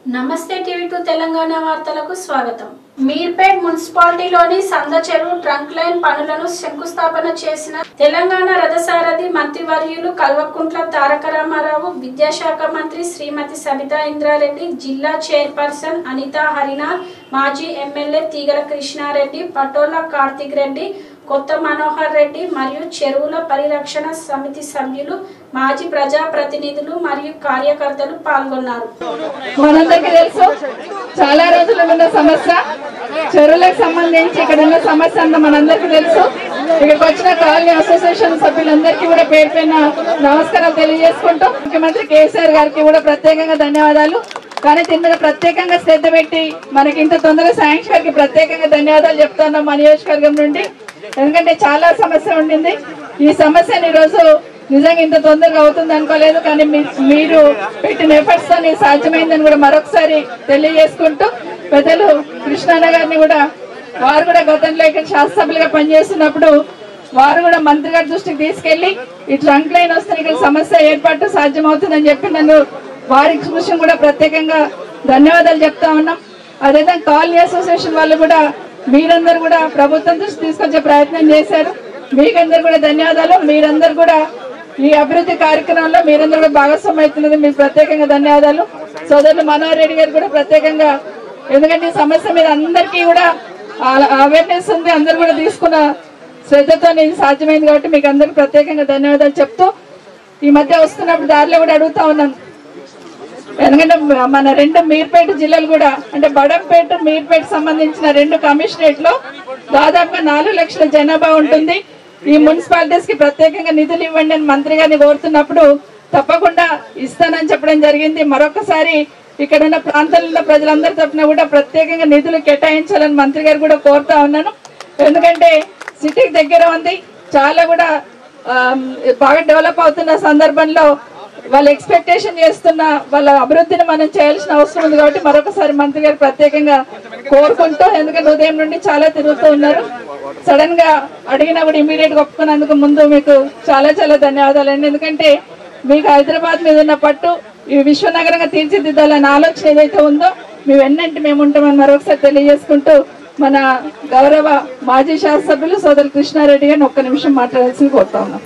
నమస్తే TV two Telangana వార్తలకు స్వాగతం మీర్పేట్ మున్సిపాలిటీలోని సంద చెరువు ట్రంక్ లైన్ పనులను శంకుస్థాపన చేసిన తెలంగాణ రథసారథి మంత్రివర్యులు కల్వకుంట్ల తారక రామారావు విద్యాశాఖ మంత్రి శ్రీమతి సబితా ఇంద్రారెడ్డి జిల్లా చైర్పర్సన్ అనితా హరినాథ్ మాజీ ఎమ్మెల్యే తీగల కృష్ణారెడ్డి పటోలా కార్తిక్ రెడ్డి కొత్త మనోహర్ రెడ్డి మరియు చెరువుల పరిరక్షణ సమితి సభ్యులు మాజీ ప్రజాప్రతినిధులు మరియు కార్యకర్తలు పాల్గొన్నారు మనందరికీ తెలుసు చాలా రోజులు ఉన్న సమస్య చెరువులకు సంబంధించి ఇక్కడ ఉన్న సమస్య అంతా మనందరికీ తెలుసు ఇక్కడికి వచ్చిన కాలనీ అసోసియేషన్ సభ్యులందరికీ కూడా పేరు పైన నమస్కారాలు తెలియజేసుకుంటూ ముఖ్యమంత్రి కేసీఆర్ గారికి కూడా ప్రత్యేకంగా ధన్యవాదాలు కానీ దీని మీద ప్రత్యేకంగా శ్రద్ధ పెట్టి మనకి ఇంత తొందరగా శాంక్షన్ గారికి ప్రత్యేకంగా ధన్యవాదాలు చెప్తున్నాం మా నియోజకవర్గం నుండి ఎందుకంటే చాలా సమస్య ఉండింది ఈ సమస్యని ఈరోజు నిజంగా ఇంత తొందరగా అవుతుంది అనుకోలేదు కానీ మీ- మీరు పెట్టిన ఎఫర్ట్స్ తో ఇది సాధ్యమైందని కూడా మరొకసారి తెలియజేసుకుంటూ పెద్దలు కృష్ణాన్న గారిని కూడా వారు కూడా గతంలో ఇక్కడ శాసనసభ్యులుగా పనిచేస్తున్నప్పుడు వారు కూడా మంత్రి గారి దృష్టికి తీసుకెళ్లి ఈ ట్రంక్ లైన్ వస్తే ఇక్కడ సమస్య ఏర్పాటు సాధ్యమవుతుందని చెప్పి నన్ను వారి కృషి కూడా ప్రత్యేకంగా ధన్యవాదాలు చెప్తా ఉన్నాం అదేవిధంగా కాలనీ అసోసియేషన్ వాళ్ళు కూడా మీరందరూ కూడా ప్రభుత్వం దృష్టి తీసుకొచ్చే ప్రయత్నం చేశారు మీకందరు కూడా ధన్యవాదాలు మీరందరూ కూడా ఈ అభివృద్ధి కార్యక్రమంలో మీరందరూ కూడా భాగస్వామ్యం అవుతున్నది మీకు ప్రత్యేకంగా ధన్యవాదాలు సోదరులు మనోహర్ రెడ్డి గారు కూడా ప్రత్యేకంగా ఎందుకంటే ఈ సమస్య మీద అందరికీ కూడా అవేర్నెస్ ఉంది అందరూ కూడా తీసుకున్న శ్రద్ధతో ఇది సాధ్యమైంది కాబట్టి మీకు అందరికి ప్రత్యేకంగా ధన్యవాదాలు చెప్తూ ఈ మధ్య వస్తున్నప్పుడు దారిలో కూడా అడుగుతా ఉన్నాను ఎందుకంటే మన రెండు మీర్పేట జిల్లాలు కూడా అంటే బడంపేట మీర్పేట సంబంధించిన రెండు కమిషనరేట్ లో దాదాపుగా నాలుగు లక్షల జనాభా ఉంటుంది ఈ మున్సిపాలిటీస్ కి ప్రత్యేకంగా నిధులు ఇవ్వండి అని మంత్రి గారిని కోరుతున్నప్పుడు తప్పకుండా ఇస్తానని చెప్పడం జరిగింది మరొకసారి ఇక్కడ ఉన్న ప్రాంతాలలో ప్రజలందరి తరఫున కూడా ప్రత్యేకంగా నిధులు కేటాయించాలని మంత్రి గారు కూడా కోరుతా ఉన్నాను ఎందుకంటే సిటీకి దగ్గర ఉంది చాలా కూడా ఆమ్, బాగా డెవలప్ అవుతున్న సందర్భంలో వాళ్ళు ఎక్స్పెక్టేషన్ చేస్తున్న వాళ్ళ అభివృద్ధిని మనం చేయాల్సిన అవసరం ఉంది కాబట్టి మరొకసారి మంత్రి గారు ప్రత్యేకంగా కోరుకుంటూ ఎందుకంటే ఉదయం నుండి చాలా తిరుగుతూ ఉన్నారు సడన్ గా అడిగినా కూడా ఇమీడియట్ గా ఒప్పుకున్నందుకు ముందు మీకు చాలా చాలా ధన్యవాదాలు అండి ఎందుకంటే మీకు హైదరాబాద్ మీద ఉన్న పట్టు ఈ విశ్వనగరంగా తీర్చిదిద్దాలన్న ఆలోచన ఏదైతే ఉందో మీ వెన్నంటి మేము ఉంటామని మరొకసారి తెలియజేసుకుంటూ మన గౌరవ మాజీ శాసనసభ్యులు సోదరు కృష్ణారెడ్డి గారిని ఒక్క నిమిషం మాట్లాడాల్సి కోరుతా ఉన్నాం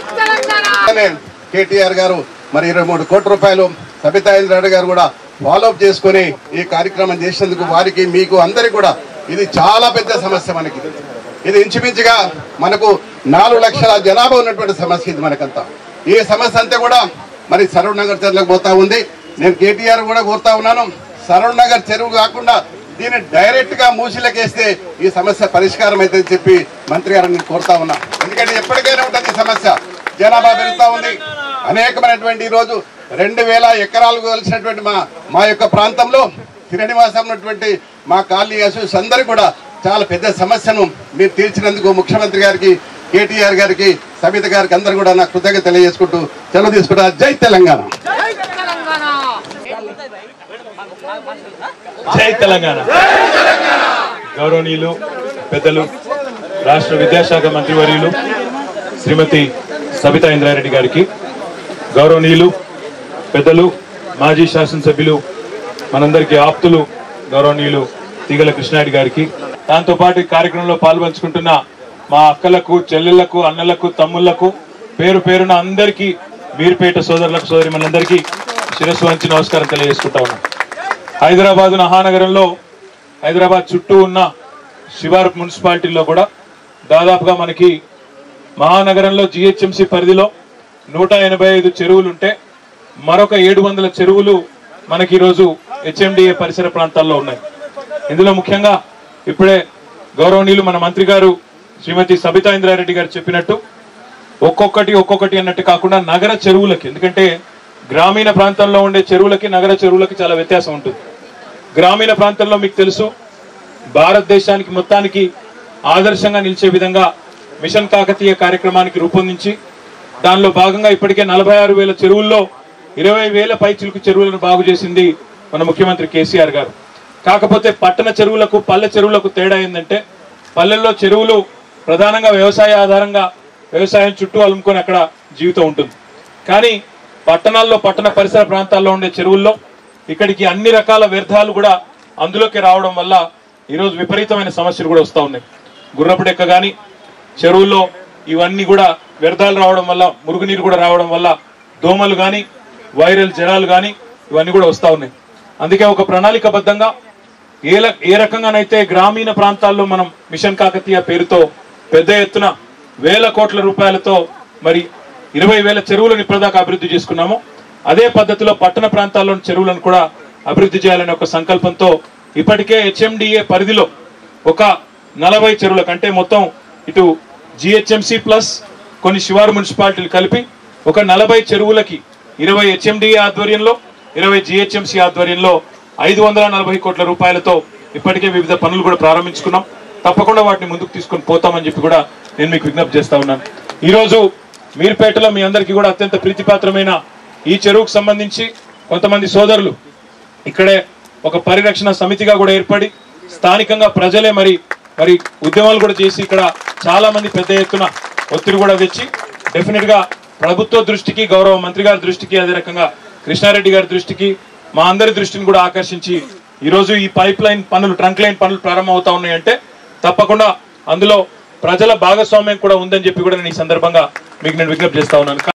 అలానే కేటీఆర్ గారు మరి ఇరవై మూడు కోట్ల రూపాయలు సబితా ఇంద్రారెడ్డి గారు కూడా ఫాలో అప్ చేసుకుని ఈ కార్యక్రమం చేసినందుకు వారికి మీకు అందరికి కూడా ఇది చాలా పెద్ద సమస్య మనకి ఇది ఇంచుమించుగా మనకు నాలుగు లక్షల జనాభా ఉన్నటువంటి సమస్య ఇది మనకంతా ఈ సమస్య అంతా కూడా మరి సరూర్ నగర్ చెరువులకు పోతా ఉంది నేను కేటీఆర్ కూడా కోరుతా ఉన్నాను సరూర్ నగర్ చెరువు కాకుండా దీన్ని డైరెక్ట్ గా మూసిలకేస్తే ఈ సమస్య పరిష్కారం అవుతుందని చెప్పి మంత్రి గారిని నేను కోరుతా ఉన్నా ఎందుకంటే ఎప్పటికైనా ఉంటుంది ఈ సమస్య జనాభా పెరుగుతా ఉంది అనేకమైనటువంటి ఈ రోజు రెండు వేల ఎకరాలు కలిసినటువంటి మా మా యొక్క ప్రాంతంలో శ్రీనివాసం ఉన్నటువంటి మా కాలనీ అసోసియేషన్ అందరూ కూడా చాలా పెద్ద సమస్యను మీరు తీర్చినందుకు ముఖ్యమంత్రి గారికి కేటీఆర్ గారికి సమిత గారికి అందరూ కూడా నా కృతజ్ఞత తెలియజేసుకుంటూ సెలవు తీసుకుంటా జై తెలంగాణ జై తెలంగాణ గౌరవనీయులు పెద్దలు రాష్ట్ర విద్యాశాఖ మంత్రివర్యులు శ్రీమతి సబితా ఇంద్రారెడ్డి గారికి గౌరవనీయులు పెద్దలు మాజీ శాసనసభ్యులు మనందరికీ ఆప్తులు గౌరవనీయులు తీగల కృష్ణారెడ్డి గారికి దాంతోపాటు ఈ కార్యక్రమంలో పాల్పంచుకుంటున్న మా అక్కలకు చెల్లెళ్లకు అన్నలకు తమ్ముళ్లకు పేరు పేరున అందరికీ మీరుపేట సోదరులకు సోదరి మనందరికీ శిరస్సు వంచి నమస్కారం తెలియజేసుకుంటా ఉన్నాం హైదరాబాద్ మహానగరంలో హైదరాబాద్ చుట్టూ ఉన్న శివారు మున్సిపాలిటీల్లో కూడా దాదాపుగా మనకి మహానగరంలో జిహెచ్ఎంసి పరిధిలో నూట ఎనభై ఐదు చెరువులుంటే మరొక ఏడు వందల చెరువులు మనకి ఈరోజు హెచ్ఎండిఏ పరిసర ప్రాంతాల్లో ఉన్నాయి ఇందులో ముఖ్యంగా ఇప్పుడే గౌరవనీయులు మన మంత్రి గారు శ్రీమతి సబితా ఇంద్రారెడ్డి గారు చెప్పినట్టు ఒక్కొక్కటి ఒక్కొక్కటి అన్నట్టు కాకుండా నగర చెరువులకి ఎందుకంటే గ్రామీణ ప్రాంతంలో ఉండే చెరువులకి నగర చెరువులకి చాలా వ్యత్యాసం ఉంటుంది గ్రామీణ ప్రాంతంలో మీకు తెలుసు భారతదేశానికి మొత్తానికి ఆదర్శంగా నిలిచే విధంగా మిషన్ కాకతీయ కార్యక్రమానికి రూపొందించి దానిలో భాగంగా ఇప్పటికే నలభై ఆరు వేల చెరువుల్లో ఇరవై వేల పై చిలుకు చెరువులను బాగు చేసింది మన ముఖ్యమంత్రి కేసీఆర్ గారు కాకపోతే పట్టణ చెరువులకు పల్లె చెరువులకు తేడా ఏంటంటే పల్లెల్లో చెరువులు ప్రధానంగా వ్యవసాయ ఆధారంగా వ్యవసాయం చుట్టూ అలుముకొని అక్కడ జీవితం ఉంటుంది కానీ పట్టణాల్లో పట్టణ పరిసర ప్రాంతాల్లో ఉండే చెరువుల్లో ఇక్కడికి అన్ని రకాల వ్యర్థాలు కూడా అందులోకి రావడం వల్ల ఈరోజు విపరీతమైన సమస్యలు కూడా వస్తూ ఉన్నాయి గుర్రపు డెక్క కానీ చెరువుల్లో ఇవన్నీ కూడా వ్యర్థాలు రావడం వల్ల మురుగునీరు కూడా రావడం వల్ల దోమలు కానీ వైరల్ జ్వరాలు కానీ ఇవన్నీ కూడా వస్తూ ఉన్నాయి అందుకే ఒక ప్రణాళికబద్ధంగా ఏ ల- ఏ రకంగానైతే గ్రామీణ ప్రాంతాల్లో మనం మిషన్ కాకతీయ పేరుతో పెద్ద ఎత్తున వేల కోట్ల రూపాయలతో మరి ఇరవై వేల చెరువులను ఇప్పటిదాకా అభివృద్ధి చేసుకున్నామో అదే పద్ధతిలో పట్టణ ప్రాంతాల్లోని చెరువులను కూడా అభివృద్ధి చేయాలనే ఒక సంకల్పంతో ఇప్పటికే హెచ్ఎండిఏ పరిధిలో ఒక నలభై చెరువులకు అంటే మొత్తం ఇటు జిహెచ్ఎంసి ప్లస్ కొన్ని శివారు మున్సిపాలిటీలు కలిపి ఒక నలభై చెరువులకి ఇరవై హెచ్ఎండిఏ ఆధ్వర్యంలో ఇరవై జిహెచ్ఎంసి ఆధ్వర్యంలో ఐదు వందల నలభై కోట్ల రూపాయలతో ఇప్పటికే వివిధ పనులు కూడా ప్రారంభించుకున్నాం తప్పకుండా వాటిని ముందుకు తీసుకొని పోతామని చెప్పి కూడా నేను మీకు విజ్ఞప్తి చేస్తా ఉన్నాను ఈరోజు మీర్పేటలో మీ అందరికీ కూడా అత్యంత ప్రీతిపాత్రమైన ఈ చెరువుకు సంబంధించి కొంతమంది సోదరులు ఇక్కడే ఒక పరిరక్షణ సమితిగా కూడా ఏర్పడి స్థానికంగా ప్రజలే మరి మరి ఉద్యమాలు కూడా చేసి ఇక్కడ చాలా మంది పెద్ద ఎత్తున ఒత్తిడి కూడా తెచ్చి డెఫినెట్ గా ప్రభుత్వ దృష్టికి గౌరవ మంత్రి గారి దృష్టికి అదే రకంగా కృష్ణారెడ్డి గారి దృష్టికి మా అందరి దృష్టిని కూడా ఆకర్షించి ఈ రోజు ఈ పైప్ లైన్ పనులు ట్రంక్ లైన్ పనులు ప్రారంభం అవుతా ఉన్నాయంటే తప్పకుండా అందులో ప్రజల భాగస్వామ్యం కూడా ఉందని చెప్పి కూడా నేను ఈ సందర్భంగా మీకు నేను విజ్ఞప్తి చేస్తా ఉన్నాను